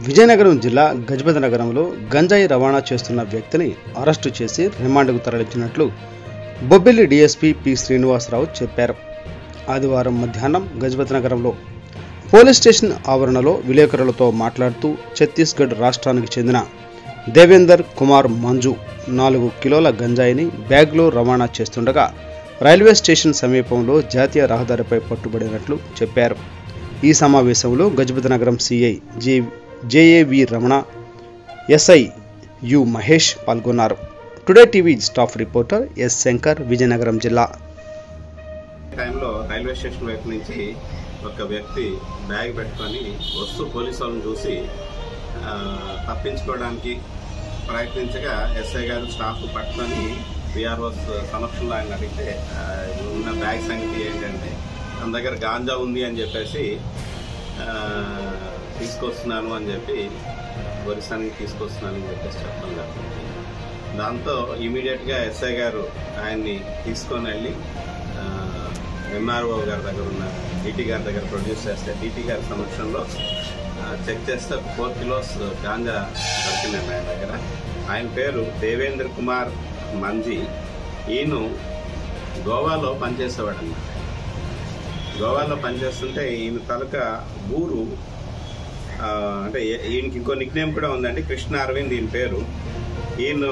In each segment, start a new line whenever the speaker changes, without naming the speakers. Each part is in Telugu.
విజయనగరం జిల్లా గజపతి నగరంలో గంజాయి రవాణా చేస్తున్న వ్యక్తిని అరెస్టు చేసి రిమాండ్కు తరలించినట్లు బొబ్బిలి డీఎస్పీ పి శ్రీనివాసరావు చెప్పారు ఆదివారం మధ్యాహ్నం గజపతి నగరంలో పోలీస్ స్టేషన్ ఆవరణలో విలేకరులతో మాట్లాడుతూ ఛత్తీస్గఢ్ రాష్ట్రానికి చెందిన దేవేందర్ కుమార్ మంజు నాలుగు కిలోల గంజాయిని బ్యాగ్లో రవాణా చేస్తుండగా రైల్వే స్టేషన్ సమీపంలో జాతీయ రహదారిపై పట్టుబడినట్లు చెప్పారు ఈ సమావేశంలో Gajapathi Nagaram CI J JAV Ramana SI U Mahesh పాల్గొన్నారు today TV staff reporter S Shankar Vizianagaram జిల్లా
టైంలో రైల్వే స్టేషన్ వైపు నుంచి ఒక వ్యక్తి బ్యాగ్ పెట్టుకొని వస్తూ పోలీసు వాళ్ళని చూసి ఆ, తప్పించుకోవడానికి ప్రయత్నించగా ఎస్ఐ గారు స్టాఫ్ పట్టుకొని విఆర్ఓస్ సమక్షంలో ఆయన అడిగితే ఆ, ఉన్న బ్యాగ్ సంగతి ఏంటంటే మన దగ్గర గాంజా ఉంది అని చెప్పేసి ఆ, తీసుకొస్తున్నాను అని చెప్పి ఒరిస్సానికి తీసుకొస్తున్నాను అని చెప్పేసి చెప్పడం జరిగింది దాంతో ఇమీడియట్గా ఎస్ఐ గారు ఆయన్ని తీసుకొని వెళ్ళి ఎంఆర్ఓ గారి దగ్గర ఉన్న డీటీ గారి దగ్గర ప్రొడ్యూస్ చేస్తే డీటీ గారి సమక్షంలో ఆ, చెక్ చేస్తే ఫోర్ కిలోస్ గాంజా దొరికిందండి ఆయన దగ్గర ఆయన పేరు దేవేంద్ర కుమార్ మంజీ ఈయన గోవాలో పనిచేసేవాడు అన్నమాట గోవాలో పనిచేస్తుంటే ఈయన తాలూకా ఊరు ఆ, అంటే ఏ- ఈయనకి ఇంకో నిక్ నేమ్ కూడా ఉందండి కృష్ణ అరవింద్ ఈయన పేరు ఈయన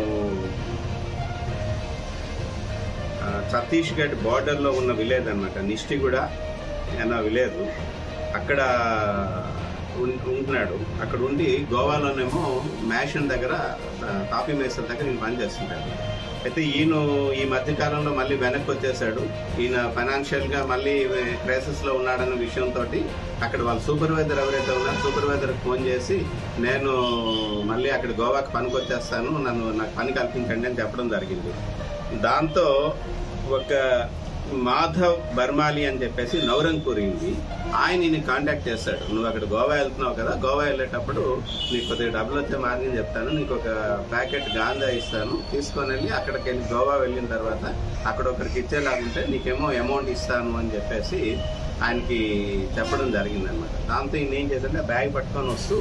ఆ, ఛత్తీస్గఢ్ బార్డర్లో ఉన్న విలేజ్ అనమాట నిష్టిగూడ అన్న విలేజ్ అక్కడ ఉం- ఉంటున్నాడు అక్కడ ఉండి గోవాలోనేమో మ్యాషన్ దగ్గర ఆ, కాఫీ మేసర్ దగ్గర ఈయన పని చేస్తుంటాడు అయితే ఈయన ఈ మధ్య కాలంలో మళ్ళీ వెనక్కి వచ్చేసాడు ఈయన ఫైనాన్షియల్ గా మళ్ళీ క్రైసిస్ లో ఉన్నాడన్న విషయంతో అక్కడ వాళ్ళ సూపర్వైజర్ ఎవరైతే ఉన్నారో సూపర్వైజర్ ఫోన్ చేసి నేను మళ్ళీ అక్కడ గోవాకి పనికి వచ్చేస్తాను నన్ను నాకు పని కల్పించండి అని చెప్పడం జరిగింది దాంతో ఒక మాధవ్ బర్మాలి అని చెప్పేసి నవరంగ్పూర్ ఉంది ఆయన ఈయన కాంటాక్ట్ చేస్తాడు నువ్వు అక్కడ గోవా వెళ్తున్నావు కదా గోవా వెళ్ళేటప్పుడు నీకు కొద్దిగా డబ్బులు వచ్చే మార్గం చెప్తాను నీకు ఒక ప్యాకెట్ గాంజా ఇస్తాను తీసుకొని వెళ్ళి అక్కడికి వెళ్ళి గోవా వెళ్ళిన తర్వాత అక్కడ ఒకరికి ఇచ్చేలాగుంటే నీకేమో అమౌంట్ ఇస్తాను అని చెప్పేసి ఆయనకి చెప్పడం జరిగింది అనమాట దాంతో ఈయన ఏం చేశాడంటే బ్యాగ్ పట్టుకొని వస్తూ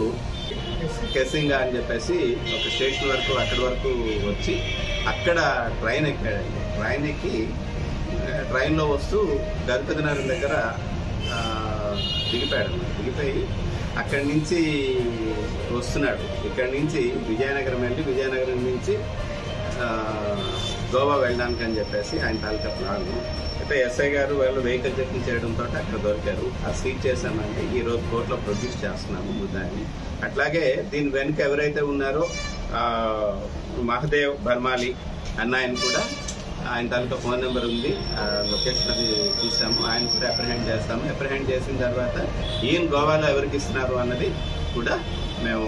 కెసింగా అని చెప్పేసి ఒక స్టేషన్ వరకు అక్కడి వరకు వచ్చి అక్కడ ట్రైన్ ఎక్కాడు ట్రైన్ ఎక్కి ఆ, ట్రైన్లో వస్తూ గణపతి నగరం దగ్గర ఆ, దిగిపోయాడు అన్నమాట. దిగిపోయి అక్కడి నుంచి వస్తున్నాడు ఇక్కడి నుంచి విజయనగరం వెళ్ళి విజయనగరం నుంచి ఆ, గోవా వెళ్ళడానికి అని చెప్పేసి ఆయన తాలూకా ప్లాన్ అయితే ఎస్ఐ గారు వాళ్ళు వెహికల్ చెకింగ్ చేయడంతో అక్కడ దొరికారు ఆ సీట్ చేశామంటే ఈ రోజు కోర్టులో ప్రొడ్యూస్ చేస్తున్నాము ముద్దాన్ని అట్లాగే దీని వెనుక ఎవరైతే ఉన్నారో ఆ, మహదేవ్ బర్మాలి అన్న ఆయన కూడా ఆయన తాలూకా ఫోన్ నెంబర్ ఉంది ఆ లొకేషన్ అది చూసాము ఆయన కూడా అప్రహెండ్ చేస్తాము అప్రహెండ్ చేసిన తర్వాత ఈయన గోవాలో ఎవరికి ఇస్తున్నారు అన్నది కూడా మేము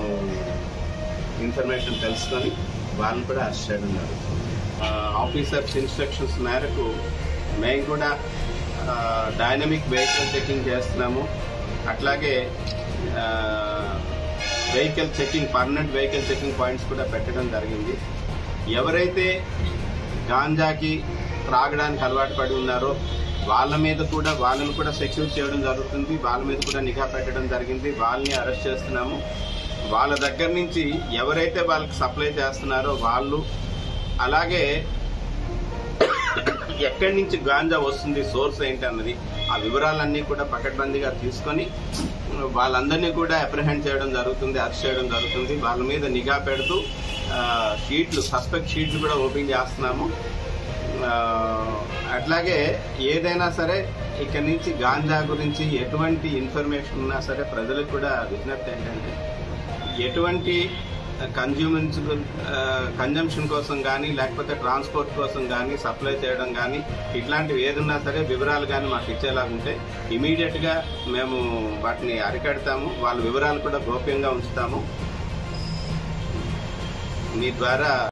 ఇన్ఫర్మేషన్ తెలుసుకొని వాళ్ళని కూడా అరెస్ట్ చేయడం జరుగుతుంది ఆ, ఆఫీసర్స్ ఇన్స్ట్రక్షన్స్ మేరకు మేము కూడా ఆ, డైనమిక్ వెహికల్ చెకింగ్ చేస్తున్నాము అట్లాగే ఆ, vehicle checking permanent vehicle checking points కూడా పెట్టడం జరిగింది ఎవరైతే గాంజాకి త్రాగడానికి అలవాటు పడి ఉన్నారో వాళ్ళ మీద కూడా వాళ్ళని కూడా సెక్యూర్ చేయడం జరుగుతుంది వాళ్ళ మీద కూడా నిఘా పెట్టడం జరిగింది వాళ్ళని అరెస్ట్ చేస్తున్నాము వాళ్ళ దగ్గర నుంచి ఎవరైతే వాళ్ళకి సప్లై చేస్తున్నారో వాళ్ళు అలాగే ఎక్కడి నుంచి గాంజా వస్తుంది సోర్స్ ఏంటి అన్నది ఆ వివరాలన్నీ కూడా పకడ్బందీగా తీసుకొని వాళ్ళందరినీ కూడా అప్రహెండ్ చేయడం జరుగుతుంది అరెస్ట్ చేయడం జరుగుతుంది వాళ్ళ మీద నిఘా పెడుతూ ఆ, షీట్లు సస్పెక్ట్ షీట్లు కూడా ఓపెన్ చేస్తున్నాము ఆ, అట్లాగే ఏదైనా సరే ఇక్కడ నుంచి గాంజా గురించి ఎటువంటి ఇన్ఫర్మేషన్ ఉన్నా సరే ప్రజలకు కూడా విజ్ఞప్తి ఏంటంటే ఎటువంటి కన్జ్యూమెన్స్ కన్జంప్షన్ కోసం కానీ లేకపోతే ట్రాన్స్పోర్ట్ కోసం కానీ సప్లై చేయడం కానీ ఇట్లాంటివి ఏదున్నా సరే వివరాలు కానీ మాకు ఇచ్చేలాగుంటే ఇమీడియట్గా మేము వాటిని అరికడతాము వాళ్ళ వివరాలు కూడా గోప్యంగా ఉంచుతాము మీ ద్వారా